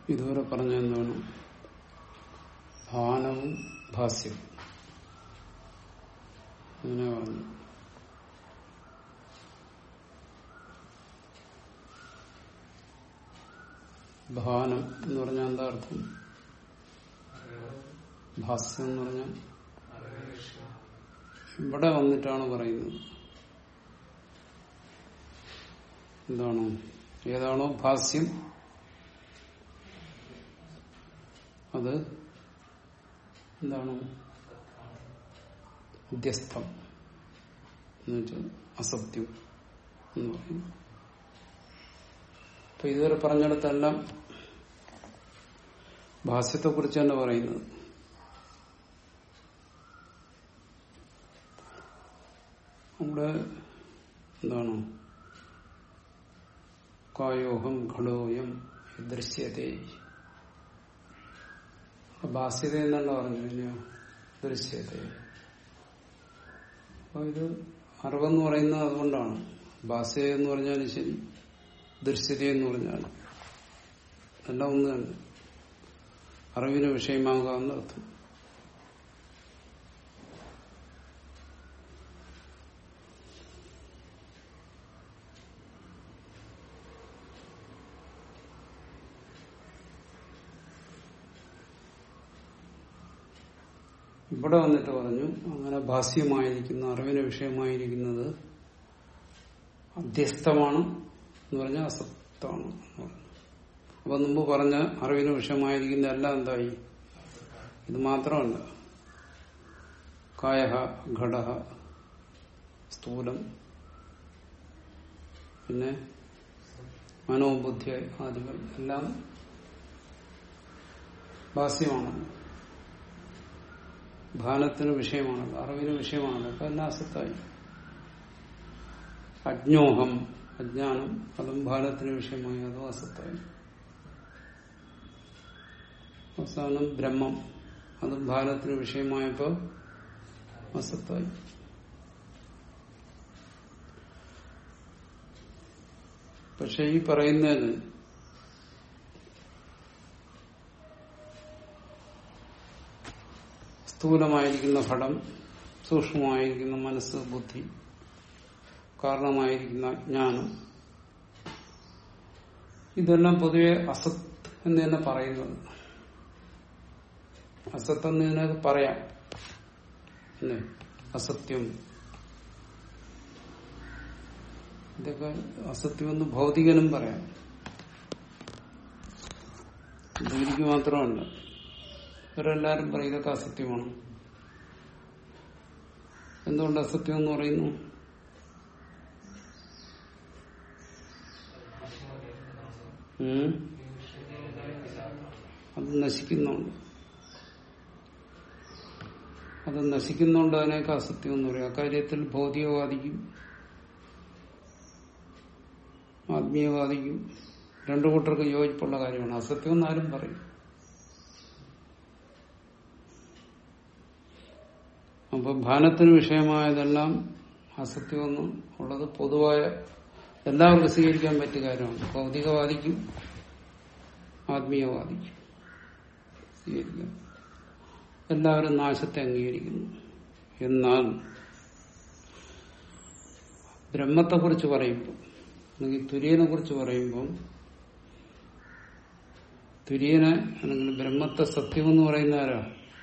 ഇതുവരെ പറഞ്ഞ എന്താണ് ഭാനവും ഭാസ്യവും അങ്ങനെ പറഞ്ഞു ഭാനം എന്ന് പറഞ്ഞാൽ എന്താ അർത്ഥം ഭാസ്യം എന്ന് പറഞ്ഞാൽ ഇവിടെ വന്നിട്ടാണ് പറയുന്നത് എന്താണോ ഏതാണോ ഭാസ്യം അത് എന്താണ് മധ്യസ്ഥം എന്ന് വെച്ചാൽ അസത്യം എന്ന് പറയും അപ്പൊ ഇതുവരെ പറഞ്ഞിടത്തെല്ലാം ഭാസ്യത്തെ കുറിച്ച് തന്നെ പറയുന്നത് അവിടെ എന്താണ് കായോഹം ഘടോയം ദൃശ്യതേ ഭാസ്യത എന്നല്ല പറഞ്ഞു പിന്നെയോ ദൃശ്യത അപ്പൊ ഇത് അറിവെന്ന് പറയുന്നത് അതുകൊണ്ടാണ് ഭാസ്യ എന്ന് പറഞ്ഞാലും ശരി ദൃശ്യത എന്ന് പറഞ്ഞാലും എല്ലാം ഒന്ന് തന്നെ അറിവിന് വിഷയമാകാവുന്ന അർത്ഥം ഇവിടെ വന്നിട്ട് പറഞ്ഞു അങ്ങനെ ഭാസ്യമായിരിക്കുന്ന അറിവിന് വിഷയമായിരിക്കുന്നത് അധ്യസ്ഥമാണ് എന്ന് പറഞ്ഞാൽ അസത്താണ് എന്ന് പറഞ്ഞു അപ്പൊ മുമ്പ് പറഞ്ഞ അറിവിന് വിഷയമായിരിക്കുന്ന എല്ലാം എന്തായി ഇത് മാത്രമല്ല കായ ഘട സ്ഥൂലം പിന്നെ മനോബുദ്ധി ആദികൾ എല്ലാം ഭാസ്യമാണ് ഭാനത്തിന് വിഷയമാണല്ലോ അറിവിന് വിഷയമാണല്ലോ അപ്പൊ എല്ലാം അസത്തായി അജ്ഞോഹം അജ്ഞാനം അതും ഭാനത്തിന് വിഷയമായി അതും അസത്തായി അവസാനം ബ്രഹ്മം അതും ഭാനത്തിന് വിഷയമായപ്പോ അസത്തായി പക്ഷെ ഈ പറയുന്നതിന് സ്ഥൂലമായിരിക്കുന്ന ഘടം സൂക്ഷ്മമായിരിക്കുന്ന മനസ്സ് ബുദ്ധി കാരണമായിരിക്കുന്ന ജ്ഞാനം ഇതെല്ലാം പൊതുവെ അസത്ത് എന്ന് തന്നെ പറയുന്നത് അസത്ത് എന്ന് ഇതിനകത്ത് പറയാം അല്ലേ അസത്യം ഇതൊക്കെ അസത്യമെന്ന് ഭൗതികനും പറയാം ഡിഗ്രിക്ക് മാത്രമല്ല ഇവരെല്ലാരും പറയും ഇതൊക്കെ അസത്യമാണ് എന്തുകൊണ്ട് അസത്യം എന്ന് പറയുന്നു ഉം? അത് നശിക്കുന്നുണ്ട് അത് നശിക്കുന്നുണ്ട് അതിനൊക്കെ അസത്യം എന്ന് പറയും അക്കാര്യത്തിൽ ഭൗതികവാദിക്കും ആത്മീയവാദിക്കും രണ്ടു കൂട്ടർക്ക് യോജിപ്പുള്ള കാര്യമാണ് അസത്യം എന്നാലും പറയും അപ്പൊ ഭാനത്തിന് വിഷയമായതെല്ലാം അസത്യമെന്ന് ഉള്ളത് പൊതുവായ എല്ലാവർക്കും സ്വീകരിക്കാൻ പറ്റിയ കാര്യമാണ് ഭൗതികവാദിക്കും ആത്മീയവാദിക്കും സ്വീകരിക്കാം എല്ലാവരും നാശത്തെ അംഗീകരിക്കുന്നു എന്നാൽ ബ്രഹ്മത്തെക്കുറിച്ച് പറയുമ്പോൾ അല്ലെങ്കിൽ തുര്യനെ കുറിച്ച് പറയുമ്പോൾ തുര്യനെ അല്ലെങ്കിൽ ബ്രഹ്മത്തെ സത്യമെന്ന് പറയുന്ന ആരാ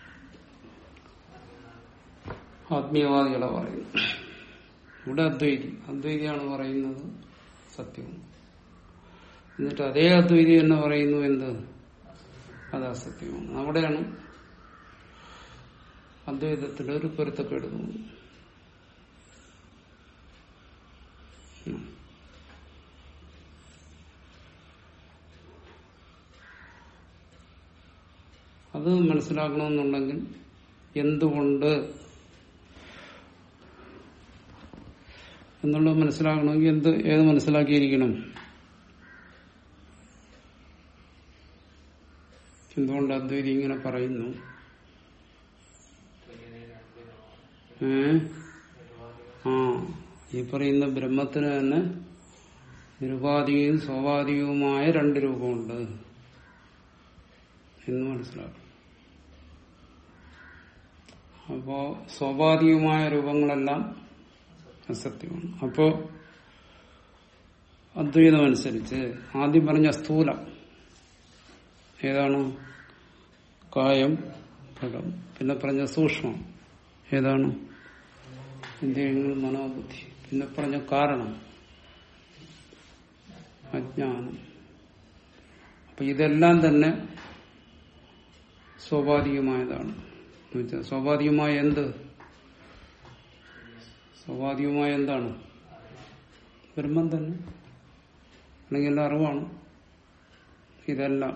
ആത്മീയവാദികളെ പറയുന്നു ഇവിടെ അദ്വൈതി അദ്വൈതിയാണ് പറയുന്നത് സത്യം എന്നിട്ട് അതേ അദ്വൈതി തന്നെ പറയുന്നു എന്ത് അത് അസത്യമാണ് അവിടെയാണ് അദ്വൈതത്തിന്റെ ഒരു പൊരുത്തക്കേട് തോന്നുന്നു ഉം. അത് മനസ്സിലാക്കണമെന്നുണ്ടെങ്കിൽ എന്തുകൊണ്ട് എന്നുള്ളത് മനസ്സിലാക്കണമെങ്കിൽ എന്ത് ഏത് മനസ്സിലാക്കിയിരിക്കണം എന്തുകൊണ്ട് അദ്വൈതി ഇങ്ങനെ പറയുന്നു ഏ ആ ഈ പറയുന്ന ബ്രഹ്മത്തിന് തന്നെ നിരുപാധികവും സ്വാഭാവികവുമായ രണ്ട് രൂപമുണ്ട് എന്ന് മനസ്സിലാക്കും അപ്പോ സ്വാഭാവികമായ രൂപങ്ങളെല്ലാം അസത്യമാണ് അപ്പോ അദ്വൈതമനുസരിച്ച് ആദ്യം പറഞ്ഞ സ്ഥൂലം ഏതാണ് കായം ഘടം പിന്നെ പറഞ്ഞ സൂക്ഷ്മം ഏതാണ് ഇന്ദ്രിയങ്ങൾ മനോബുദ്ധി പിന്നെ പറഞ്ഞ കാരണം അജ്ഞാനം അപ്പൊ ഇതെല്ലാം തന്നെ സ്വാഭാവികമായതാണ് എന്നുവെച്ചാൽ സ്വാഭാവികമായ എന്ത് സ്വാഭാവികമായ എന്താണ് ബ്രഹ്മം തന്നെ അല്ലെങ്കിൽ അറിവാണ് ഇതെല്ലാം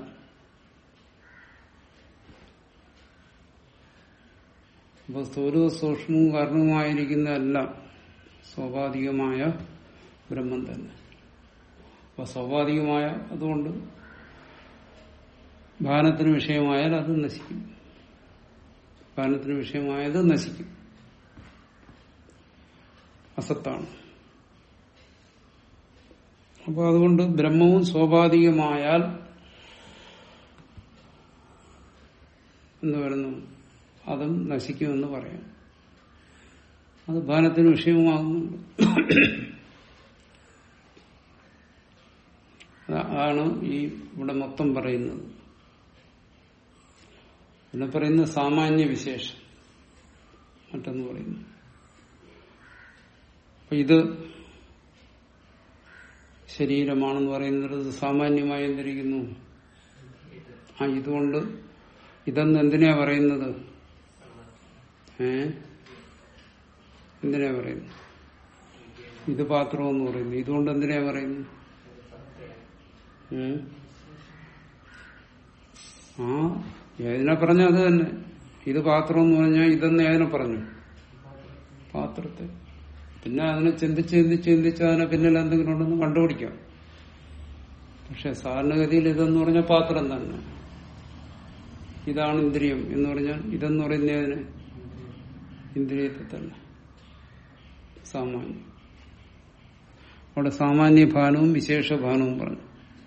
അപ്പൊ സ്ഥൂലവും സൂക്ഷ്മവും കാരണവുമായിരിക്കുന്നതെല്ലാം സ്വാഭാവികമായ ബ്രഹ്മം തന്നെ അപ്പൊ സ്വാഭാവികമായ അതുകൊണ്ട് ഭാനത്തിന് വിഷയമായാൽ അത് നശിക്കും ഭാനത്തിന് വിഷയമായത് നശിക്കും അസത്താണ് അപ്പൊ അതുകൊണ്ട് ബ്രഹ്മവും സ്വാഭാവികമായാൽ എന്ന് വരുന്നു അതും നശിക്കുമെന്ന് പറയാം അത് ഭാനത്തിന് വിഷയമാകുന്നുണ്ട് അതാണ് ഈ ഇവിടെ മൊത്തം പറയുന്നത് പിന്നെ പറയുന്ന സാമാന്യ വിശേഷം മറ്റൊന്ന് പറയുന്നു അപ്പൊ ഇത് ശരീരമാണെന്ന് പറയുന്നത് സാമാന്യമായി എന്തിരിക്കുന്നു ആ ഇതുകൊണ്ട് ഇതെന്ന് എന്തിനാ പറയുന്നത് ഏ എന്തിനാ പറയുന്നത് ഇത് പാത്രം എന്ന് പറയുന്നു ഇതുകൊണ്ട് എന്തിനാ പറയുന്നു ഉം? ആ ഏതിനെ പറഞ്ഞ അത് തന്നെ ഇത് പാത്രം എന്ന് പറഞ്ഞാൽ ഇതെന്ന് ഏതിനെ പറഞ്ഞു പാത്രത്തെ പിന്നെ അതിനെ ചിന്തിച്ച് ചിന്തിച്ച് ചിന്തിച്ച് അതിനെ പിന്നിൽ എന്തെങ്കിലും ഉണ്ടെന്ന് കണ്ടുപിടിക്കാം പക്ഷെ സാധാരണഗതിയിൽ ഇതെന്ന് പറഞ്ഞാൽ പാത്രം തന്നെ ഇതാണ് ഇന്ദ്രിയം എന്ന് പറഞ്ഞാൽ ഇതെന്ന് പറയുന്നതിന് ഇന്ദ്രിയത്തെ തന്നെ സാമാന്യം അവിടെ സാമാന്യ ഭാനവും വിശേഷ ഭാനവും പറഞ്ഞു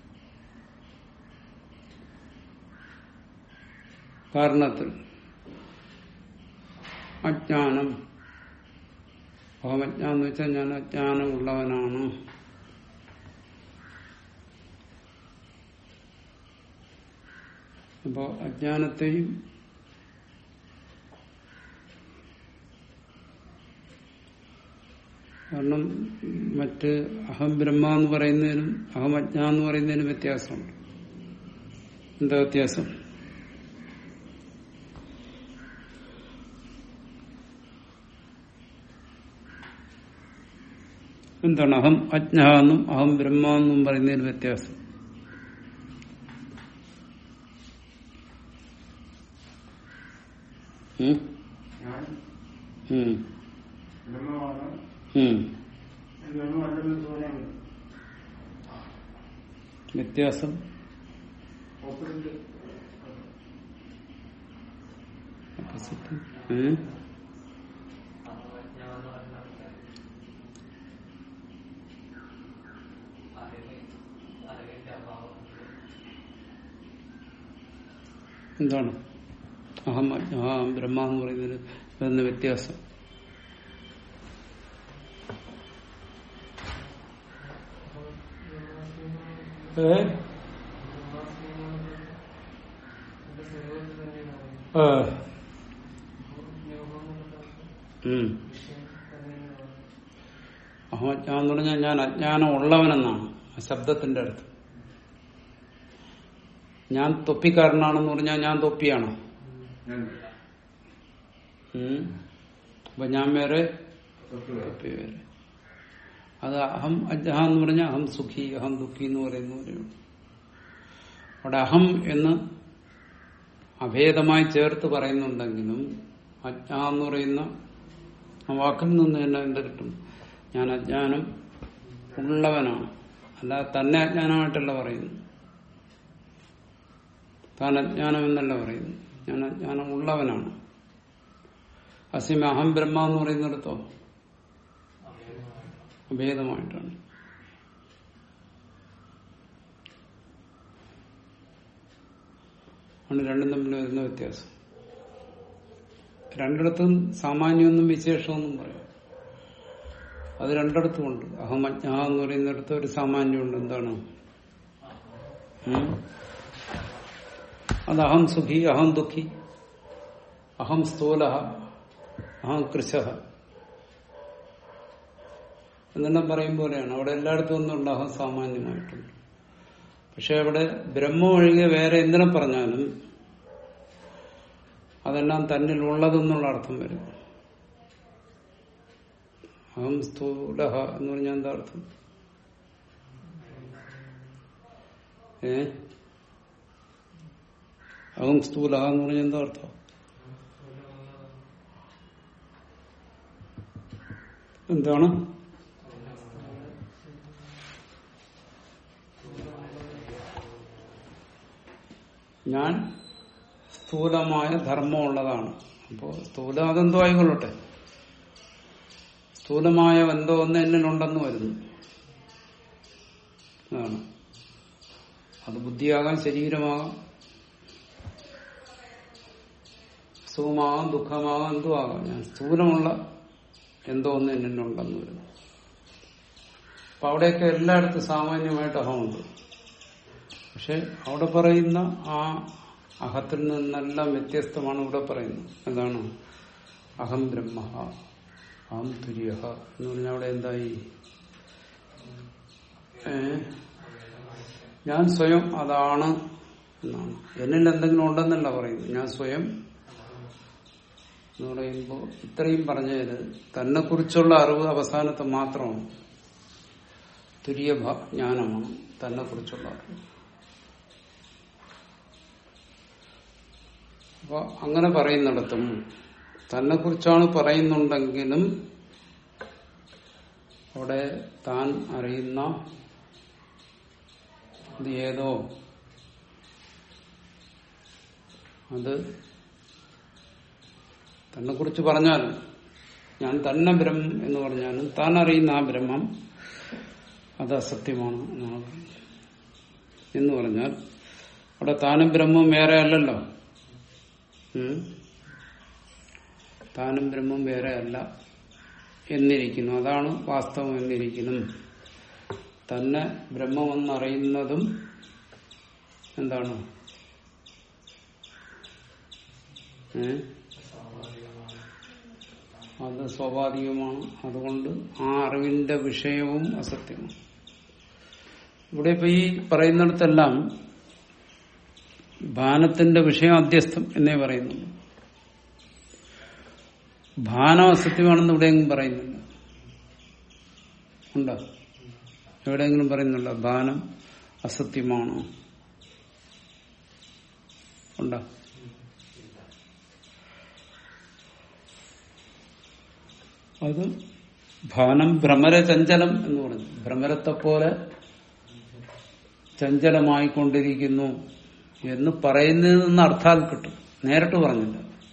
കാരണത്തിൽ അജ്ഞാനം അഹമജ്ഞാനം എന്ന് വെച്ചാൽ ഞാൻ അജ്ഞാനമുള്ളവനാണ് അപ്പോ അജ്ഞാനത്തെയും കാരണം മറ്റ് അഹം ബ്രഹ്മ എന്ന് പറയുന്നതിനും അഹം അജ്ഞാ എന്ന് പറയുന്നതിനും വ്യത്യാസമുണ്ട് എന്താ വ്യത്യാസം എന്താണ് അഹം അജ്ഞ എന്നും അഹം ബ്രഹ്മ എന്നും പറയുന്നതിന് വ്യത്യാസം ഉം? ഞാൻ ഉം. ബ്രഹ്മമാണ് ഉം. ബ്രഹ്മമല്ലെന്ന് തോന്നാൻ വ്യത്യാസം ഓപ്പോസിറ്റ് opposite. ഉം? എന്താണ് അഹം അജ്ഞ അഹം ബ്രഹ്മ എന്ന് പറയുന്നതിന് വരുന്ന വ്യത്യാസം ഏ? ആ. ഉം. അഹം അജ്ഞാനം എന്ന് പറഞ്ഞാൽ ഞാൻ അജ്ഞാനം ഉള്ളവനെന്നാണ് ആ ശബ്ദത്തിന്റെ അർത്ഥം ഞാൻ തൊപ്പിക്കാരനാണെന്ന് പറഞ്ഞാൽ ഞാൻ തൊപ്പിയാണോ ഉം. അപ്പൊ ഞാൻ വേറെ തൊപ്പി വേറെ അത് അഹം അജ്ഞ എന്ന് പറഞ്ഞാൽ അഹം സുഖി അഹം ദുഃഖി എന്ന് പറയുന്ന പോലെയുള്ളൂ അവിടെ അഹം എന്ന് അഭേദമായി ചേർത്ത് പറയുന്നുണ്ടെങ്കിലും അജ്ഞ എന്ന് പറയുന്ന ആ വാക്കിൽ നിന്ന് തന്നെ എന്ത് കിട്ടും ഞാൻ അജ്ഞാനം ഉള്ളവനാണ് അല്ലാതെ തന്നെ അജ്ഞാനമായിട്ടല്ല പറയുന്നു താൻ അജ്ഞാനം എന്നല്ല പറയുന്നു ഞാൻ അജ്ഞാനം ഉള്ളവനാണ് അസിമ അഹം ബ്രഹ്മ എന്ന് പറയുന്നിടത്തോ അഭേദമായിട്ടാണ് ആണ് രണ്ടും തമ്മിൽ വരുന്ന വ്യത്യാസം രണ്ടിടത്തും സാമാന്യമൊന്നും വിശേഷമൊന്നും പറയാം അത് രണ്ടിടത്തും ഉണ്ട് അഹമജ്ഞ എന്ന് പറയുന്നിടത്ത് ഒരു സാമാന്യമുണ്ട് എന്താണ് ഉം? അത് അഹം സുഖി അഹം ദുഃഖി അഹം സ്ഥൂല അഹം കൃശ എന്നെല്ലാം പറയും പോലെയാണ് അവിടെ എല്ലായിടത്തും ഒന്നുണ്ട് അഹം സാമാന്യമായിട്ടുണ്ട് പക്ഷെ അവിടെ ബ്രഹ്മം ഒഴികെ വേറെ എന്തിനെ പറഞ്ഞാലും അതെല്ലാം തന്നിൽ ഉള്ളതെന്നുള്ള അർത്ഥം വരും അഹം സ്ഥൂല എന്ന് പറഞ്ഞാൽ എന്താ അർത്ഥം ഏ അഹം സ്ഥൂല എന്ന് പറഞ്ഞാൽ എന്താ അർത്ഥം എന്താണ് ഞാൻ സ്ഥൂലമായ ധർമ്മമുള്ളതാണ് അപ്പോ സ്ഥൂലം അതെന്തോ ആയിക്കൊള്ളട്ടെ സ്ഥൂലമായ എന്തോ ഒന്ന് എന്നിലുണ്ടെന്ന് വരുന്നു അതാണ് അത് ബുദ്ധിയാകാം ശരീരമാകാം സുഖമാകാം ദുഃഖമാകാം എന്തോ ആകാം ഞാൻ സ്ഥൂലമുള്ള എന്തോ ഒന്ന് എന്നിലുണ്ടെന്ന് വരുന്നു അപ്പൊ അവിടെയൊക്കെ എല്ലായിടത്തും സാമാന്യമായിട്ട് അഹമുണ്ട് പക്ഷെ അവിടെ പറയുന്ന ആ അഹത്തിൽ നിന്നെല്ലാം വ്യത്യസ്തമാണ് ഇവിടെ പറയുന്നത് എന്താണ് അഹം ബ്രഹ്മ അഹം തുര്യ എന്ന് പറഞ്ഞാൽ അവിടെ എന്തായി ഏ ഞാൻ സ്വയം അതാണ് എന്നാണ് എന്നിൽ എന്തെങ്കിലും ഉണ്ടെന്നല്ല പറയുന്നത് ഞാൻ സ്വയം എന്ന് പറയുമ്പോൾ ഇത്രയും പറഞ്ഞതിൽ തന്നെ കുറിച്ചുള്ള അറിവ് അവസാനത്തെ മാത്രമാണ് തുര്യ ഭ- ജ്ഞാനമാണ് തന്നെ കുറിച്ചുള്ള അറിവ് അപ്പൊ അങ്ങനെ പറയുന്നിടത്തും തന്നെ കുറിച്ചാണ് പറയുന്നുണ്ടെങ്കിലും അവിടെ താൻ അറിയുന്ന ഇത് ഏതോ അത് തന്നെ കുറിച്ച് പറഞ്ഞാലും ഞാൻ തന്നെ ബ്രഹ്മം എന്ന് പറഞ്ഞാലും താൻ അറിയുന്ന ആ ബ്രഹ്മം അത് അസത്യമാണ് എന്നാണ് പറയുന്നത്. എന്ന് പറഞ്ഞാൽ അവിടെ താനും ബ്രഹ്മവും വേറെ അല്ലല്ലോ ഉം? താനും ബ്രഹ്മം വേറെ അല്ല എന്നിരിക്കുന്നു അതാണ് വാസ്തവം എന്നിരിക്കുന്നു തന്നെ ബ്രഹ്മമെന്നറിയുന്നതും എന്താണ് ഏ? അത് സ്വാഭാവികമാണ് അതുകൊണ്ട് ആ അറിവിന്റെ വിഷയവും അസത്യമാണ് ഇവിടെ ഇപ്പൊ ഈ പറയുന്നിടത്തെല്ലാം ഭാനത്തിന്റെ വിഷയം അധ്യസ്ഥം എന്നേ പറയുന്നുള്ളൂ ഭാനം അസത്യമാണെന്ന് ഇവിടെയെങ്കിലും പറയുന്നില്ല ഉണ്ടോ എവിടെയെങ്കിലും പറയുന്നുണ്ടോ ഭാനം അസത്യമാണോ ഉണ്ടോ അത് ഭാനം ഭ്രമരചഞ്ചലം എന്ന് പറഞ്ഞു ഭ്രമരത്തെ പോലെ ചഞ്ചലമായിക്കൊണ്ടിരിക്കുന്നു എന്ന് പറയുന്നതിൽ നിന്ന് അർത്ഥാൽ കിട്ടും നേരിട്ട് പറഞ്ഞില്ല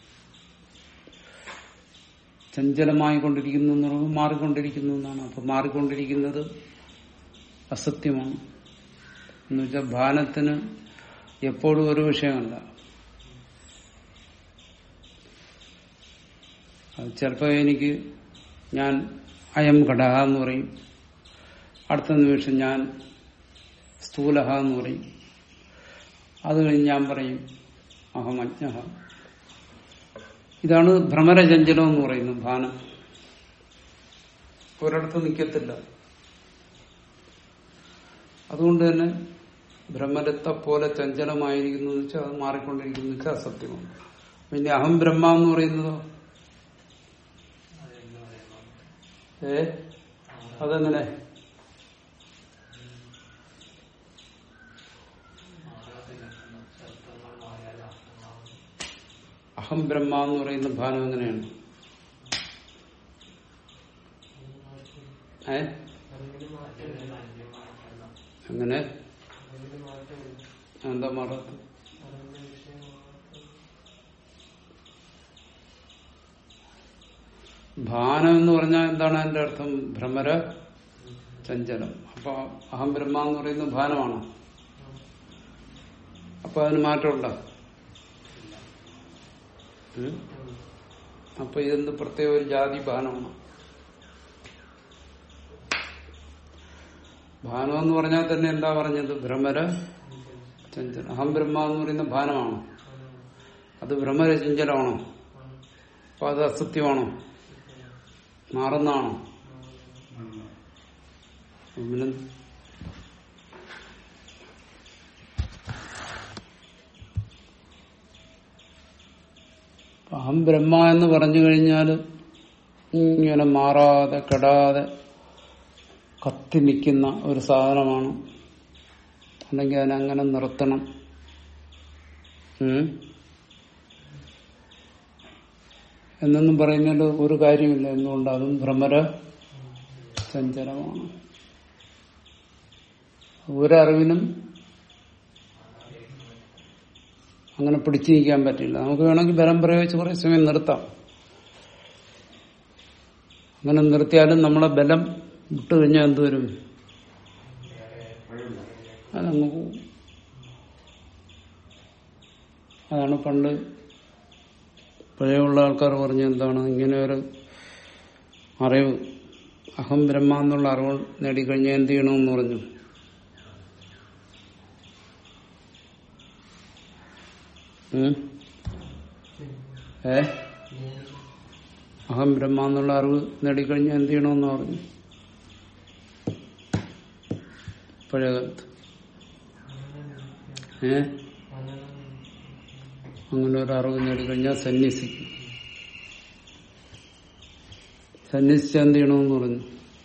ചഞ്ചലമായിക്കൊണ്ടിരിക്കുന്നു എന്ന് പറയുമ്പോൾ മാറിക്കൊണ്ടിരിക്കുന്നു എന്നാണ് അപ്പൊ മാറിക്കൊണ്ടിരിക്കുന്നത് അസത്യമാണ് എന്ന് വെച്ചാൽ ഭാനത്തിന് എപ്പോഴും ഒരു വിഷയമല്ല അത് ചിലപ്പോൾ എനിക്ക് ഞാൻ അയം ഘടക എന്ന് പറയും അടുത്ത നിമിഷം ഞാൻ സ്ഥൂലഹ എന്ന് പറയും അത് കഴിഞ്ഞ് ഞാൻ പറയും അഹമജ്ഞ ഇതാണ് ഭ്രമരചഞ്ചലം എന്ന് പറയുന്നത് ഭാനം ഒരിടത്ത് നിൽക്കത്തില്ല അതുകൊണ്ട് തന്നെ ബ്രഹ്മരത്തെ പോലെ ചഞ്ചലമായിരിക്കുന്നു എന്ന് വെച്ചാൽ അത് മാറിക്കൊണ്ടിരിക്കുന്നു വെച്ചാൽ അസത്യമാണ് പിന്നെ അഹം ബ്രഹ്മ എന്ന് പറയുന്നതോ ഏ അതെങ്ങനെ അഹം ബ്രഹ്മ എന്ന് പറയുന്ന ഭാനം എങ്ങനെയാണ് ഏ അങ്ങനെ എന്താ മാറത്ത് ഭാനം എന്ന് പറഞ്ഞാൽ എന്താണ് അതിന്റെ അർത്ഥം ഭ്രമര ചഞ്ചലം അപ്പൊ അഹം ബ്രഹ്മ എന്ന് പറയുന്നത് ഭാനമാണോ അപ്പൊ അതിന് മാറ്റമുണ്ടോ ഉം? അപ്പൊ ഇതെന്ത് പ്രത്യേക ഒരു ജാതി ഭാനമാണ് ഭാനം എന്ന് പറഞ്ഞാൽ തന്നെ എന്താ പറഞ്ഞത് ഭ്രമര ചഞ്ചല അഹം ബ്രഹ്മ എന്ന് പറയുന്ന ഭാനമാണോ അത് ഭ്രമര ചഞ്ചലമാണോ അപ്പൊ അത് അസത്യമാണോ മാറുന്നതാണോ പിന്നെ അഹം ബ്രഹ്മ എന്ന് പറഞ്ഞു കഴിഞ്ഞാൽ ഇങ്ങനെ മാറാതെ കെടാതെ കത്തി നിൽക്കുന്ന ഒരു സാധനമാണ് അല്ലെങ്കിൽ അതിനങ്ങനെ നിർത്തണം ഉം. എന്നൊന്നും പറയുന്നതിൽ ഒരു കാര്യമില്ല എന്തുകൊണ്ട് അതും ഭ്രമര സഞ്ചരമാണ് ഒരറിവിനും അങ്ങനെ പിടിച്ചു നിൽക്കാൻ പറ്റില്ല നമുക്ക് വേണമെങ്കിൽ ബലം പ്രയോഗിച്ച് കുറെ സമയം നിർത്താം അങ്ങനെ നിർത്തിയാലും നമ്മളെ ബലം വിട്ടു കഴിഞ്ഞാൽ എന്തുവരും അതങ്ങ് പോവും അതാണ് പണ്ട് പഴയുള്ള ആൾക്കാർ പറഞ്ഞ എന്താണ് ഇങ്ങനെ ഒരു അറിവ് അഹം ബ്രഹ്മ എന്നുള്ള അറിവ് നേടിക്കഴിഞ്ഞാൽ എന്ത് ചെയ്യണമെന്ന് പറഞ്ഞു ഉം? ഏ അഹം ബ്രഹ്മ എന്നുള്ള അറിവ് നേടിക്കഴിഞ്ഞാൽ എന്ത് ചെയ്യണമെന്ന് പറഞ്ഞു പഴയ കാലത്ത് ഏ അങ്ങനെ ഒരു അറിവ് നേടിക്കഴിഞ്ഞാൽ സന്യസിക്കും സന്യസിച്ചാൽ എന്ത് ചെയ്യണമെന്ന് പറഞ്ഞു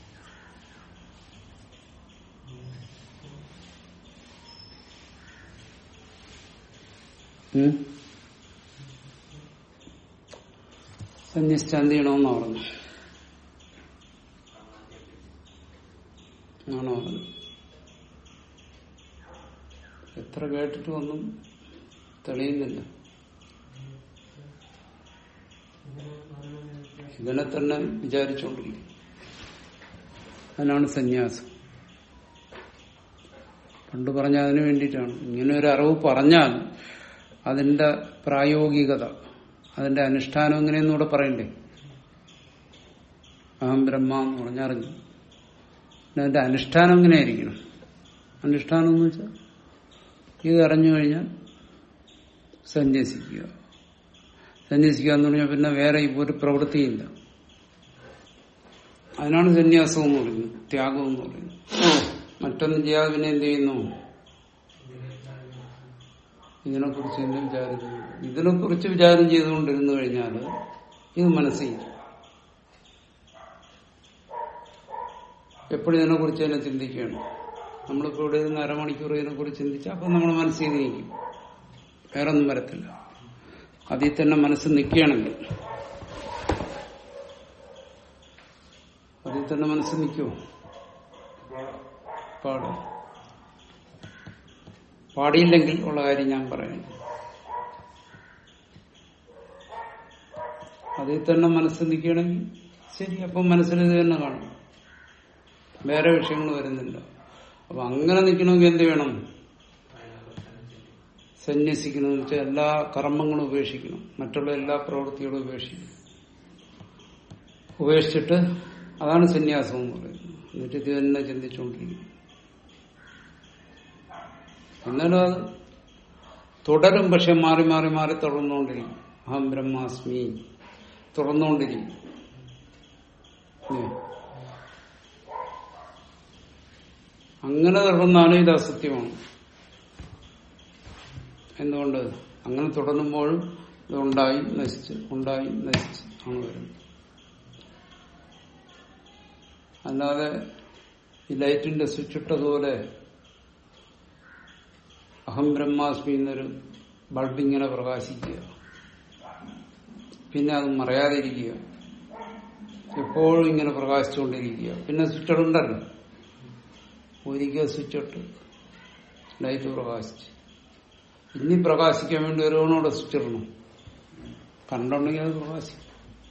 ഉം? സന്യസിച്ചാൽ എന്ത് ചെയ്യണമെന്നാ പറഞ്ഞു ആണോ പറഞ്ഞു എത്ര കേട്ടിട്ടും ഒന്നും തെളിയുന്നില്ല ഇതിനെ തന്നെ വിചാരിച്ചുകൊണ്ടിരിക്കും അതിനാണ് സന്യാസം പണ്ട് പറഞ്ഞ അതിനു വേണ്ടിയിട്ടാണ് ഇങ്ങനെ ഒരു അറിവ് പറഞ്ഞാൽ അതിന്റെ പ്രായോഗികത അതിന്റെ അനുഷ്ഠാനം എങ്ങനെയെന്ന് കൂടെ പറയണ്ടേ അഹം ബ്രഹ്മ എന്ന് പറഞ്ഞറിഞ്ഞു പിന്നെ അതിന്റെ അനുഷ്ഠാനം എങ്ങനെയായിരിക്കണം അനുഷ്ഠാനം എന്ന് വെച്ചാൽ ഇത് അറിഞ്ഞു കഴിഞ്ഞാൽ സന്യസിക്കുക സന്യസിക്കുക എന്ന് പറഞ്ഞാൽ പിന്നെ വേറെ ഒരു പ്രവൃത്തിയില്ല അതിനാണ് സന്യാസം എന്ന് പറയുന്നത് ത്യാഗം എന്ന് പറയുന്നത് മറ്റൊന്നും ചെയ്യാതെ പിന്നെ എന്ത് ചെയ്യുന്നു ഇതിനെക്കുറിച്ച് തന്നെ വിചാരം ചെയ്യുന്നു ഇതിനെക്കുറിച്ച് വിചാരം ചെയ്തുകൊണ്ടിരുന്നു കഴിഞ്ഞാൽ ഇത് മനസ്സിൽ എപ്പോഴും ഇതിനെക്കുറിച്ച് തന്നെ ചിന്തിക്കുകയാണ് നമ്മളിപ്പോ ഇവിടെ ഇരുന്ന് അരമണിക്കൂർ ഇതിനെക്കുറിച്ച് ചിന്തിച്ചാൽ അപ്പം നമ്മുടെ മനസ്സിൽ നിൽക്കും വേറെ ഒന്നും വരത്തില്ല അതിൽ തന്നെ മനസ്സ് നിൽക്കുകയാണെങ്കിൽ അതിൽ തന്നെ മനസ്സ് നിൽക്കുമോ പാടും പാടിയില്ലെങ്കിൽ ഉള്ള കാര്യം ഞാൻ പറയാം അതിൽ തന്നെ മനസ്സ് നിൽക്കുകയാണെങ്കിൽ ശരി അപ്പം മനസ്സിൽ ഇത് തന്നെ കാണും വേറെ വിഷയങ്ങൾ വരുന്നില്ല അപ്പൊ അങ്ങനെ നിൽക്കണമെങ്കിൽ എന്ത് വേണം സന്യസിക്കണം എന്ന് വെച്ചാൽ എല്ലാ കർമ്മങ്ങളും ഉപേക്ഷിക്കണം മറ്റുള്ള എല്ലാ പ്രവൃത്തികളും ഉപേക്ഷിക്കണം ഉപേക്ഷിച്ചിട്ട് അതാണ് സന്യാസം എന്ന് പറയുന്നത് എന്നിട്ട് ഇത് തന്നെ ചിന്തിച്ചുകൊണ്ടിരിക്കും എന്നാലും അത് തുടരും പക്ഷെ മാറി മാറി മാറി തുടർന്നുകൊണ്ടിരിക്കും അഹം ബ്രഹ്മാസ്മി തുടർന്നുകൊണ്ടിരിക്കും ഉം. അങ്ങനെ തുടർന്നാണ് ഇത് അസത്യമാണ് എന്തുകൊണ്ട് അങ്ങനെ തുടരുമ്പോഴും ഇത് ഉണ്ടായി നശിച്ച് ഉണ്ടായി നശിച്ച് ആണ് വരുന്നത് അല്ലാതെ ഈ ലൈറ്റിന്റെ സ്വിച്ച് ഇട്ടതുപോലെ അഹം ബ്രഹ്മാസ്മി എന്നൊരു ബൾബ് ഇങ്ങനെ പ്രകാശിക്കുക പിന്നെ അത് മറയാതിരിക്കുക എപ്പോഴും ഇങ്ങനെ പ്രകാശിച്ചുകൊണ്ടിരിക്കുക പിന്നെ സ്വിച്ച് ഉണ്ടല്ലോ ഒരിക്കൽ സ്വിച്ച് ഇട്ട് ലൈറ്റ് പ്രകാശിച്ച് ഇനി പ്രകാശിക്കാൻ വേണ്ടി ഒരുവനോടെ സ്വിച്ച് ഇടണം കണ്ടുണ്ടെങ്കിൽ അത് പ്രകാശിക്കും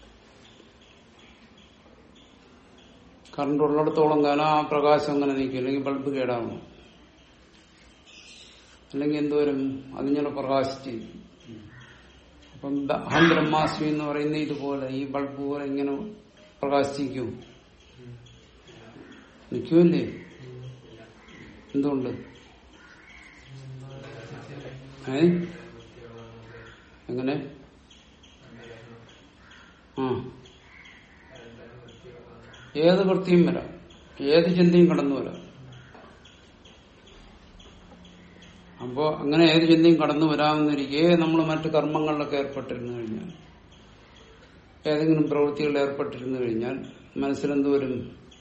കറണ്ട് ഉള്ളിടത്തോളം കാലം ആ പ്രകാശം അങ്ങനെ നിൽക്കും അല്ലെങ്കിൽ ബൾബ് കേടാവും അല്ലെങ്കിൽ എന്തോരും അതിങ്ങനെ പ്രകാശിച്ച് അപ്പം ബ- അഹം ബ്രഹ്മാസ്മി എന്ന് പറയുന്ന ഇതുപോലെ ഈ ബൾബ് പോലെ ഇങ്ങനെ പ്രകാശിക്കും നിൽക്കുമല്ലേ എന്തുകൊണ്ട് ഏ എങ്ങനെ ആ ഏത് വൃത്തിയും വരാം ഏത് ചിന്തയും കടന്നു വരാം അപ്പോ അങ്ങനെ ഏത് ചിന്തയും കടന്നു വരാമെന്നിരിക്കെ നമ്മൾ മറ്റു കർമ്മങ്ങളിലൊക്കെ ഏർപ്പെട്ടിരുന്നു കഴിഞ്ഞാൽ ഏതെങ്കിലും പ്രവൃത്തികളിൽ ഏർപ്പെട്ടിരുന്നു കഴിഞ്ഞാൽ മനസ്സിലെന്ത് വരും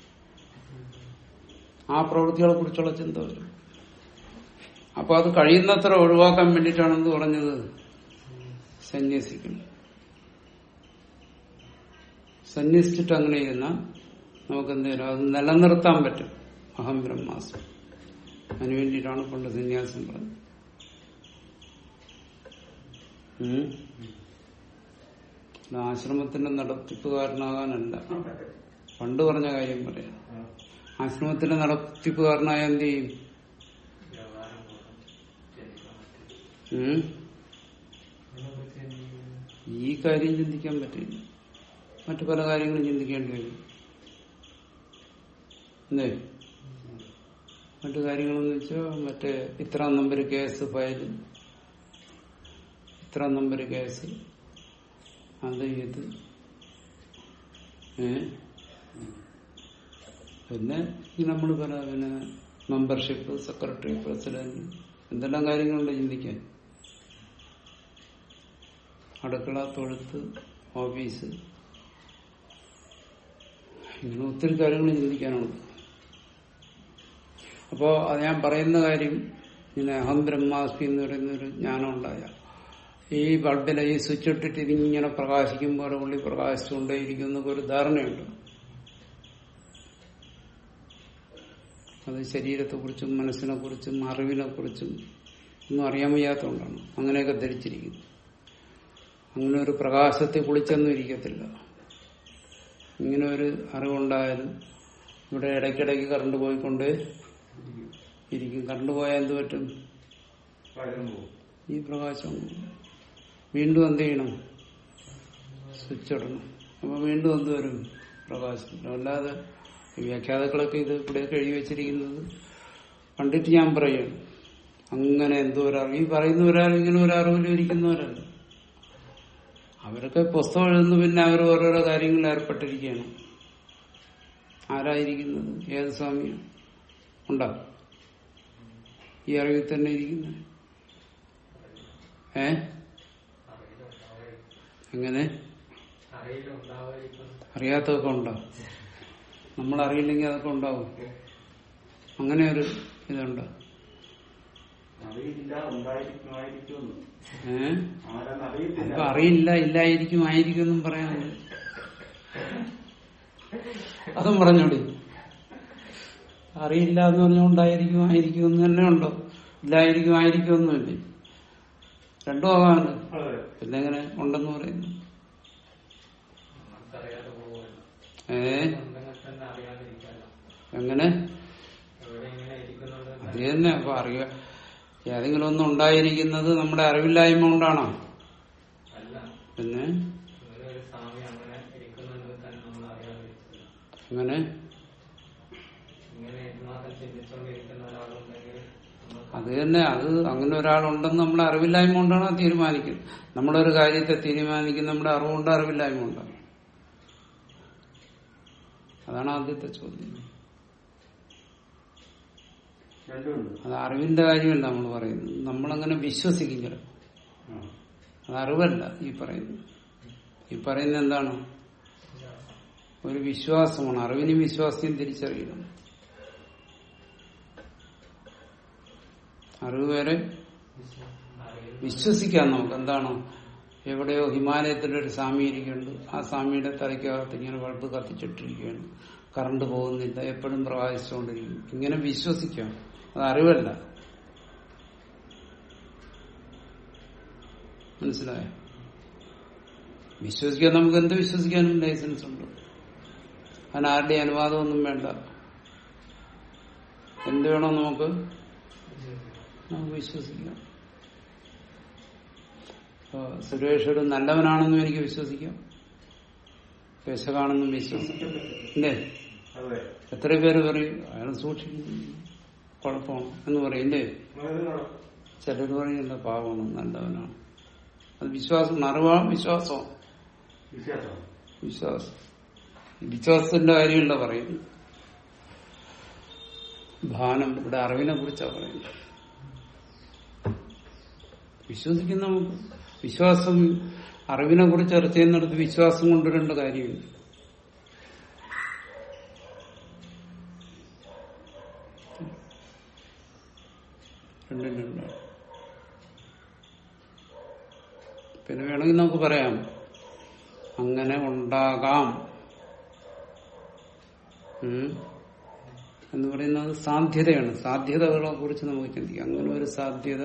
ആ പ്രവൃത്തികളെ കുറിച്ചുള്ള ചിന്ത വരും അപ്പൊ അത് കഴിയുന്നത്ര ഒഴിവാക്കാൻ വേണ്ടിയിട്ടാണെന്ന് പറഞ്ഞത് സന്യസിക്കണം സന്യസിച്ചിട്ട് അങ്ങനെ ഇരുന്ന നമുക്ക് എന്ത് ചെയ്യും അത് നിലനിർത്താൻ പറ്റും അഹം ബ്രഹ്മാസം അതിനു വേണ്ടിയിട്ടാണ് പണ്ട് സന്യാസം പറഞ്ഞത് ഉം. ഇത് ആശ്രമത്തിന്റെ നടത്തിപ്പുകാരനാകാനല്ല പണ്ട് പറഞ്ഞ കാര്യം പറയാം ആശ്രമത്തിന്റെ നടത്തിപ്പുകാരനായ എന്ത് ചെയ്യും ഉം? ഈ കാര്യം ചിന്തിക്കാൻ പറ്റില്ല മറ്റു പല കാര്യങ്ങളും ചിന്തിക്കേണ്ടി വരും എന്തേ മറ്റു കാര്യങ്ങളെന്ന് വെച്ചാൽ മറ്റേ ഇത്ര നമ്പർ കേസ് ഫയൽ ഇത്ര നമ്പർ കേസ് അത് ഇത് ഏ പിന്നെ ഈ നമ്മൾ പല പിന്നെ മെമ്പർഷിപ്പ് സെക്രട്ടറി പ്രസിഡന്റ് എന്തെല്ലാം കാര്യങ്ങളുണ്ട് ചിന്തിക്കാൻ അടുക്കള തൊഴുത്ത് ഓഫീസ് ഇങ്ങനെ ഒത്തിരി കാര്യങ്ങൾ ചിന്തിക്കാനുണ്ട് അപ്പോ അത് ഞാൻ പറയുന്ന കാര്യം ഇങ്ങനെ അഹം ബ്രഹ്മാസ്മി എന്ന് പറയുന്ന ഒരു ജ്ഞാനം ഉണ്ടായ ഈ ബൾബിലെ ഈ സ്വിച്ച് ഇട്ടിട്ട് ഇതിങ്ങനെ പ്രകാശിക്കും പോലെ ഉള്ളി പ്രകാശിച്ചുകൊണ്ടേയിരിക്കും എന്നൊക്കെ ഒരു ധാരണയുണ്ട് അത് ശരീരത്തെക്കുറിച്ചും മനസ്സിനെ കുറിച്ചും അറിവിനെ കുറിച്ചും ഒന്നും അറിയാൻ വയ്യാത്തതുകൊണ്ടാണ് അങ്ങനെയൊക്കെ ധരിച്ചിരിക്കുന്നു അങ്ങനെ ഒരു പ്രകാശത്തെ കുളിച്ചൊന്നും ഇരിക്കത്തില്ല ഇങ്ങനെ ഒരു അറിവുണ്ടായാലും ഇവിടെ ഇടയ്ക്കിടയ്ക്ക് കറണ്ട് പോയിക്കൊണ്ട് ഇരിക്കും കറണ്ട് പോയാൽ എന്ത് പറ്റും ഈ പ്രകാശം വീണ്ടും എന്ത് ചെയ്യണം സ്വിച്ച് ഇടണം അപ്പൊ വീണ്ടും എന്ത് വരും പ്രകാശം അല്ലാതെ ഈ വ്യാഖ്യാതാക്കളൊക്കെ ഇത് ഇവിടെ എഴുതി വെച്ചിരിക്കുന്നത് കണ്ടിട്ട് ഞാൻ പറയുകയാണ് അങ്ങനെ എന്തോ ഒരു അറിവ് ഈ പറയുന്നവരാരും ഇങ്ങനെ ഒരു അറിവിൽ ഇരിക്കുന്നവരല്ല അവരൊക്കെ പുസ്തകം എഴുതുന്നു പിന്നെ അവർ ഓരോരോ കാര്യങ്ങളിൽ ഏർപ്പെട്ടിരിക്കുകയാണ് ആരായിരിക്കുന്നത് ഏത് സ്വാമിയാണ് ഉണ്ടോ ഈ അറിവിൽ തന്നെ ഇരിക്കുന്നത് ഏ എങ്ങനെ അറിയാത്തതൊക്കെ ഉണ്ടോ നമ്മൾ അറിയില്ലെങ്കിൽ അതൊക്കെ ഉണ്ടാവും അങ്ങനെ ഒരു ഇതുണ്ടോ അറിയില്ല ഉണ്ടായിരിക്കുമായിരിക്കുമെന്ന് ഏ ആരെന്ന് അറിയത്തില്ല അപ്പൊ അറിയില്ല ഇല്ലായിരിക്കും ആയിരിക്കും എന്നും പറയാനുണ്ട് അതും പറഞ്ഞോടി അറിയില്ല എന്ന് പറഞ്ഞുകൊണ്ടായിരിക്കും ആയിരിക്കും എന്ന് തന്നെ ഉണ്ടോ ഇല്ലായിരിക്കും ആയിരിക്കും ഒന്നുമില്ലേ രണ്ടും ആകാണ്ട് അതെ പിന്നെ എങ്ങനെ ഉണ്ടെന്ന് പറയുന്നു ഏ എങ്ങനെ അത് തന്നെ അപ്പൊ അറിയ ഏതെങ്കിലും ഒന്നും ഉണ്ടായിരിക്കുന്നത് നമ്മുടെ അറിവില്ലായ്മ കൊണ്ടാണോ പിന്നെ അങ്ങനെ അത് തന്നെ അത് അങ്ങനെ ഒരാളുണ്ടെന്ന് നമ്മുടെ അറിവില്ലായ്മ കൊണ്ടാണ് അത് തീരുമാനിക്കുന്നത് നമ്മളൊരു കാര്യത്തെ തീരുമാനിക്കുന്ന നമ്മുടെ അറിവുകൊണ്ട് അറിവില്ലായ്മ കൊണ്ടാണ് അതാണ് ആദ്യത്തെ ചോദ്യം രണ്ടുമുണ്ട് അത് അറിവിന്റെ കാര്യമല്ല നമ്മൾ പറയുന്നത് നമ്മളങ്ങനെ വിശ്വസിക്കും ചിലപ്പോൾ ആ. അത് അറിവല്ല ഈ പറയുന്നത് ഈ പറയുന്നത് എന്താണ് ഒരു വിശ്വാസമാണ് അറിവിനും വിശ്വാസത്തെയും തിരിച്ചറിയണം അറിവ് വേറെ വിശ്വസിക്കാൻ നമുക്ക് എന്താണ് എവിടെയോ ഹിമാലയത്തിലൊരു സ്വാമി ഇരിക്കുന്നുണ്ട് ആ സ്വാമിയുടെ തലയ്ക്കകത്ത് ഇങ്ങനെ ബൾബ് കത്തിച്ചിട്ടിരിക്കുകയാണ് കറണ്ട് പോകുന്നില്ല എപ്പോഴും പ്രകാശിച്ചുകൊണ്ടിരിക്കും ഇങ്ങനെ വിശ്വസിക്കാം അത് അറിവല്ല മനസ്സിലായോ വിശ്വസിക്കാൻ നമുക്ക് എന്ത് വിശ്വസിക്കാനും ലൈസൻസ് ഉണ്ട് അതിന് ആരുടെയും അനുവാദമൊന്നും വേണ്ട എന്ത് വേണോ നമുക്ക് നമുക്ക് വിശ്വസിക്കാം ഇപ്പൊ സുരേഷ് ഒരു നല്ലവനാണെന്നും എനിക്ക് വിശ്വസിക്കാം പേശകാണെന്നും വിശ്വസിക്കാം ഇല്ലേ അതെ എത്ര പേര് പറയും അയാൾ സൂക്ഷിക്കുന്നു കുഴപ്പമാണ് എന്ന് പറയും ഇല്ലേ വളരെ നട- ചിലർ പറയുന്നത് പാവമാണ് നല്ലവനാണ് അത് വിശ്വാസം അറിവാണ് വിശ്വാസം വിശ്വാസം വിശ്വാസം വിശ്വാസത്തിന്റെ കാര്യമല്ല പറയുന്നത് ഭാനം ഇവിടെ അറിവിനെ കുറിച്ചാണ് പറയുന്നത് വിശ്വസിക്കുന്ന നമുക്ക് വിശ്വാസം അറിവിനെ കുറിച്ച് ചർച്ച ചെയ്യുന്നിടത്ത് വിശ്വാസം കൊണ്ടുവരേണ്ട കാര്യമില്ല രണ്ടും രണ്ടാണ് പിന്നെ വേണമെങ്കിൽ നമുക്ക് പറയാം അങ്ങനെ ഉണ്ടാകാം ഉം. എന്ന് പറയുന്നത് സാധ്യതയാണ് സാധ്യതകളെ കുറിച്ച് നമുക്ക് ചിന്തിക്കാം അങ്ങനെ ഒരു സാധ്യത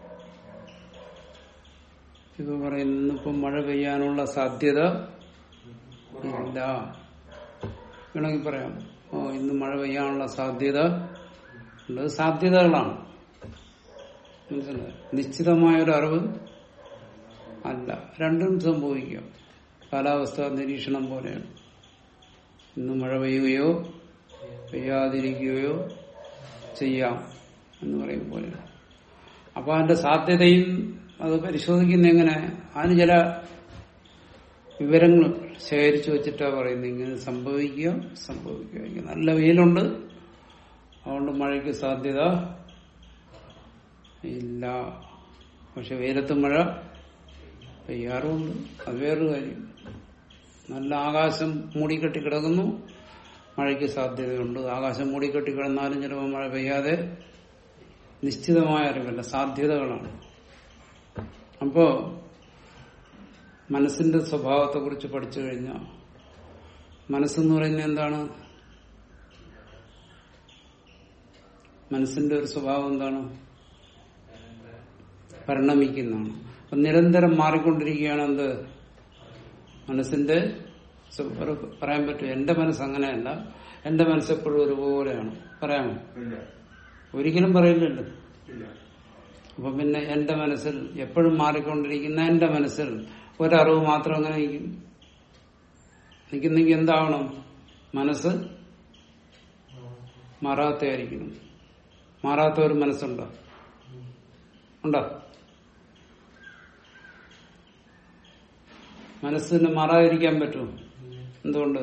ഇപ്പൊ പറയുന്നു ഇപ്പം മഴ പെയ്യാനുള്ള സാധ്യത ഇല്ല വേണമെങ്കിൽ പറയാം ഓ ഇന്ന് മഴ പെയ്യാനുള്ള സാധ്യത ഉണ്ട് അത് സാധ്യതകളാണ് മനസ്സിലായോ നിശ്ചിതമായൊരു അറിവ് അല്ല രണ്ടും സംഭവിക്കാം കാലാവസ്ഥ നിരീക്ഷണം പോലെയാണ് ഇന്ന് മഴ പെയ്യുകയോ പെയ്യാതിരിക്കുകയോ ചെയ്യാം എന്ന് പറയും പോലെ അപ്പൊ അതിന്റെ സാധ്യതയും അത് പരിശോധിക്കുന്ന എങ്ങനെ അതിന് ചില വിവരങ്ങൾ ശേഖരിച്ചു വെച്ചിട്ടാ പറയുന്നത് ഇങ്ങനെ സംഭവിക്കുക സംഭവിക്കുക ഇങ്ങനെ നല്ല വെയിലുണ്ട് അതുകൊണ്ട് മഴയ്ക്ക് സാധ്യത ഇല്ല പക്ഷെ വെയിലത്ത് മഴ പെയ്യാറുമുണ്ട് അത് വേറൊരു കാര്യം നല്ല ആകാശം മൂടിക്കെട്ടി കിടക്കുന്നു മഴയ്ക്ക് സാധ്യതയുണ്ട് ആകാശം മൂടിക്കെട്ടി കിടന്നാലും ചിലപ്പോൾ മഴ പെയ്യാതെ നിശ്ചിതമായ അറിവല്ല സാധ്യതകളാണ് അപ്പോ മനസ്സിന്റെ സ്വഭാവത്തെ കുറിച്ച് പഠിച്ചു കഴിഞ്ഞാൽ മനസ്സെന്ന് പറയുന്നത് എന്താണ് മനസ്സിന്റെ ഒരു സ്വഭാവം എന്താണ് പരിണമിക്കുന്നതാണ് അപ്പൊ നിരന്തരം മാറിക്കൊണ്ടിരിക്കുകയാണ് എന്ത് മനസ്സിന്റെ സ്വ- ഒരു പറയാൻ പറ്റും എന്റെ മനസ്സ് അങ്ങനെയല്ല എന്റെ മനസ്സ് എപ്പോഴും ഒരുപോലെയാണ് പറയാമോ ഇല്ല ഒരിക്കലും പറയില്ലല്ലോ ഇല്ല അപ്പൊ പിന്നെ എന്റെ മനസ്സിൽ എപ്പോഴും മാറിക്കൊണ്ടിരിക്കുന്ന എന്റെ മനസ്സിൽ ഒരറിവ് മാത്രം അങ്ങനെ നിൽക്കും നിൽക്കുന്നെങ്കിൽ എന്താവണം മനസ്സ് മാറാത്തയായിരിക്കണം മാറാത്ത ഒരു മനസ്സുണ്ടോ ഉണ്ടോ മനസ്സിന് മാറാതിരിക്കാൻ പറ്റുമോ എന്തുകൊണ്ട്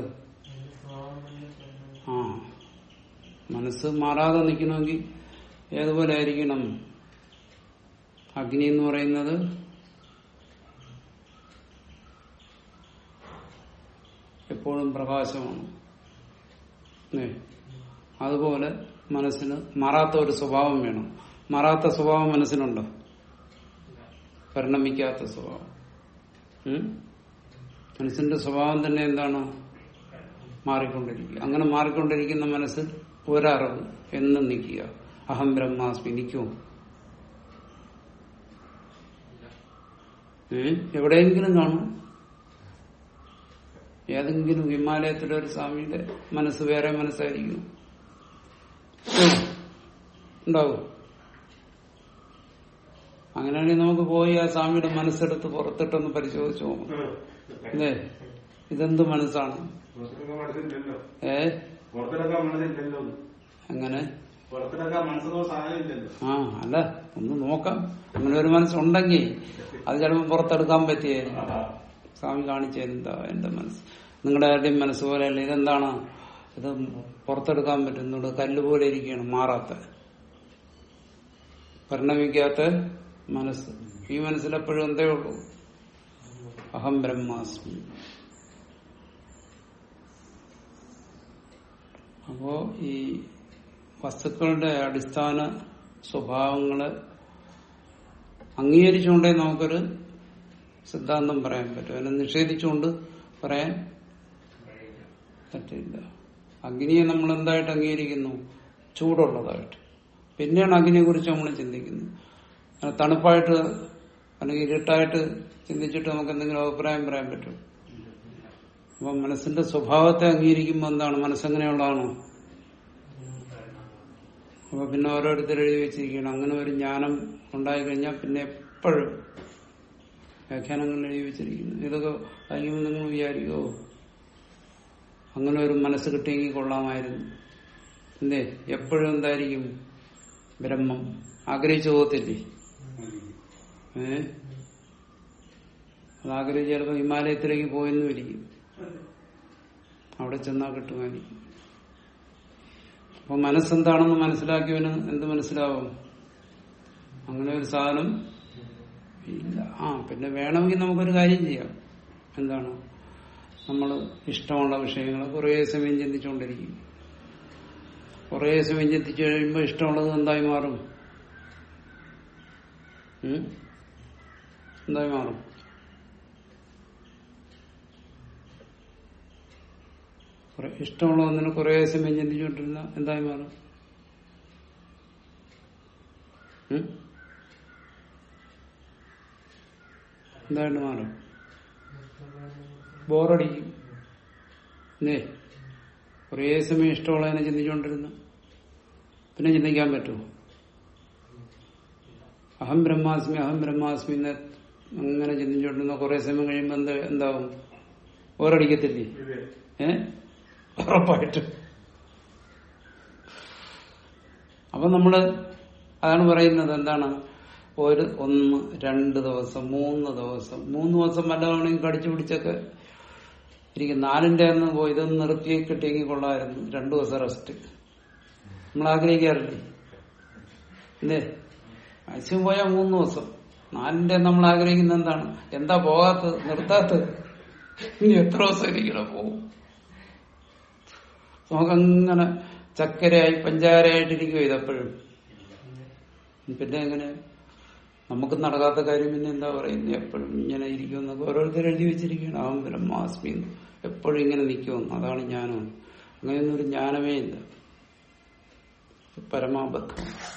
ആ മനസ്സ് മാറാതെ നിൽക്കണമെങ്കിൽ ഏതുപോലെ ആയിരിക്കണം അഗ്നി എന്ന് പറയുന്നത് എപ്പോഴും പ്രകാശമാണ് ഏ, അതുപോലെ മനസ്സിന് മാറാത്ത ഒരു സ്വഭാവം വേണം മാറാത്ത സ്വഭാവം മനസ്സിനുണ്ടോ പരിണമിക്കാത്ത സ്വഭാവം ഉം? മനസ്സിന്റെ സ്വഭാവം തന്നെ എന്താണ് മാറിക്കൊണ്ടിരിക്കുക അങ്ങനെ മാറിക്കൊണ്ടിരിക്കുന്ന മനസ്സിൽ ഒരറിവ് എന്നും നിൽക്കുക അഹം ബ്രഹ്മാസ്മി നിൽക്കുമോ ഏ? എവിടെയെങ്കിലും കാണും ഏതെങ്കിലും ഹിമാലയത്തിലെ ഒരു സ്വാമിയുടെ മനസ്സ് വേറെ മനസ്സായിരിക്കും ഉണ്ടാവും അങ്ങനെയാണെങ്കിൽ നമുക്ക് പോയി ആ സ്വാമിയുടെ മനസ്സെടുത്ത് പുറത്തിട്ടൊന്ന് പരിശോധിച്ചു നോക്കാം അല്ലേ ഇതെന്ത് മനസ്സാണ് പുറത്തിറക്കാൻ മനസ്സില്ലല്ലോ ഏ പുറത്തിറക്കാൻ മനസ്സില്ലല്ലോ അങ്ങനെ പുറത്തിറക്കാൻ മനസ്സെന്നോ സാധനം ഇല്ലല്ലോ ആ അല്ല ഒന്ന് നോക്കാം അങ്ങനെ ഒരു മനസ്സുണ്ടെങ്കിൽ അത് ചിലപ്പോൾ പുറത്തെടുക്കാൻ പറ്റിയായിരിക്കും സ്വാമി കാണിച്ച എന്താ എന്റെ മനസ്സ് നിങ്ങളുടെ ആരുടെയും മനസ്സ് പോലെയല്ല ഇതെന്താണ് ഇത് പുറത്തെടുക്കാൻ പറ്റുന്നുണ്ട് കല്ല് പോലെ ഇരിക്കുകയാണ് മാറാത്ത പരിണമിക്കാത്ത മനസ്സ് ഈ മനസ്സിലെപ്പോഴും എന്തേ ഉള്ളൂ അഹം ബ്രഹ്മാസ്മി അപ്പോ ഈ വസ്തുക്കളുടെ അടിസ്ഥാന സ്വഭാവങ്ങളെ അംഗീകരിച്ചുകൊണ്ടേ നമുക്കൊരു സിദ്ധാന്തം പറയാൻ പറ്റും അതിനെ നിഷേധിച്ചുകൊണ്ട് പറയാൻ പറ്റില്ല അഗ്നിയെ നമ്മൾ എന്തായിട്ട് അംഗീകരിക്കുന്നു ചൂടുള്ളതായിട്ട് പിന്നെയാണ് അഗ്നിയെ കുറിച്ച് നമ്മൾ ചിന്തിക്കുന്നത് അത് തണുപ്പായിട്ട് അല്ലെങ്കിൽ ഇരുട്ടായിട്ട് ചിന്തിച്ചിട്ട് നമുക്ക് എന്തെങ്കിലും അഭിപ്രായം പറയാൻ പറ്റും അപ്പൊ മനസ്സിന്റെ സ്വഭാവത്തെ അംഗീകരിക്കുമ്പോൾ എന്താണ് മനസ്സെങ്ങനെയുള്ളതാണോ അപ്പൊ പിന്നെ ഓരോരുത്തർ എഴുതി വെച്ചിരിക്കണം അങ്ങനെ ഒരു ജ്ഞാനം ഉണ്ടായി കഴിഞ്ഞാൽ പിന്നെ എപ്പോഴും വ്യാഖ്യാനങ്ങളിൽ എഴുതി വെച്ചിരിക്കുന്നു ഇതൊക്കെ വായിക്കുമ്പോൾ നിങ്ങൾ വിചാരിക്കോ അങ്ങനെ ഒരു മനസ്സ് കിട്ടിയെങ്കിൽ കൊള്ളാമായിരുന്നു എന്തേ എപ്പോഴും എന്തായിരിക്കും ബ്രഹ്മം ആഗ്രഹിച്ചു പോകത്തില്ലേ ഏ അത് ആഗ്രഹിച്ച് ചിലപ്പോൾ ഹിമാലയത്തിലേക്ക് പോയെന്നും ഇരിക്കും അവിടെ ചെന്നാൽ കിട്ടുമായിരിക്കും അപ്പൊ മനസ്സെന്താണെന്ന് മനസ്സിലാക്കിയവന് എന്ത് മനസ്സിലാവും അങ്ങനെ ഒരു സാധനം ഇല്ല ആ പിന്നെ വേണമെങ്കിൽ നമുക്കൊരു കാര്യം ചെയ്യാം എന്താണ് നമ്മൾ ഇഷ്ടമുള്ള വിഷയങ്ങൾ കുറേ സമയം ചിന്തിച്ചുകൊണ്ടിരിക്കും കുറേ സമയം ചിന്തിച്ചു കഴിയുമ്പോൾ ഇഷ്ടമുള്ളത് എന്തായി മാറും ഉം? എന്തായി മാറും കുറെ ഇഷ്ടമുള്ള ഒന്നിനെ കുറെ സമയം ചിന്തിച്ചുകൊണ്ടിരുന്ന എന്തായി മാറും ഉം? എന്തായിട്ട് മാറും ബോറടിക്കും അല്ലേ കുറേ സമയം ഇഷ്ടമുള്ളതിനെ ചിന്തിച്ചുകൊണ്ടിരുന്ന പിന്നെ ചിന്തിക്കാൻ പറ്റുമോ അഹം ബ്രഹ്മാസ്മി അഹം ബ്രഹ്മാസ്മി എന്ന് അങ്ങനെ ചിന്തിച്ചുകൊണ്ടിരുന്ന കുറെ സമയം കഴിയുമ്പോൾ എന്താ എന്താവും ബോറടിക്കത്തില്ലേ ഇതെ ഏ ഉറപ്പായിട്ടും അപ്പൊ നമ്മള് അതാണ് പറയുന്നത് എന്താണ് ഒരു ഒന്ന് രണ്ട് ദിവസം മൂന്ന് ദിവസം മൂന്ന് ദിവസം വല്ലതാണെങ്കിൽ കടിച്ചു പിടിച്ചൊക്കെ ഇരിക്കും നാലിന്റെ അന്ന് പോയി ഇതൊന്ന് നിർത്തി കിട്ടിയെങ്കിൽ കൊള്ളായിരുന്നു രണ്ടു ദിവസം റെസ്റ്റ് നമ്മൾ ആഗ്രഹിക്കാറില്ലേ ഇല്ലേ മാക്സിമം പോയാൽ മൂന്ന് ദിവസം നാലിന്റെ അന്ന് നമ്മൾ ആഗ്രഹിക്കുന്നത് എന്താണ് എന്താ പോകാത്തത് നിർത്താത്തത് ഇനി എത്ര ദിവസം ഇരിക്കണം പോകും നമുക്കങ്ങനെ ചക്കരയായി പഞ്ചാരയായിട്ടിരിക്കും ഇതെപ്പോഴും പിന്നെ എങ്ങനെ നമുക്ക് നടക്കാത്ത കാര്യം പിന്നെ എന്താ പറയുന്നത് എപ്പോഴും ഇങ്ങനെ ഇരിക്കും എന്നൊക്കെ ഓരോരുത്തർ എഴുതി വെച്ചിരിക്കുകയാണ് അഹം ബ്രഹ്മാസ്മി എന്ന്. എപ്പോഴും ഇങ്ങനെ നിൽക്കുമെന്ന് അതാണ് ജ്ഞാനം അങ്ങനെയൊന്നും ഒരു ജ്ഞാനമേ ഇല്ല പരമാബദ്ധം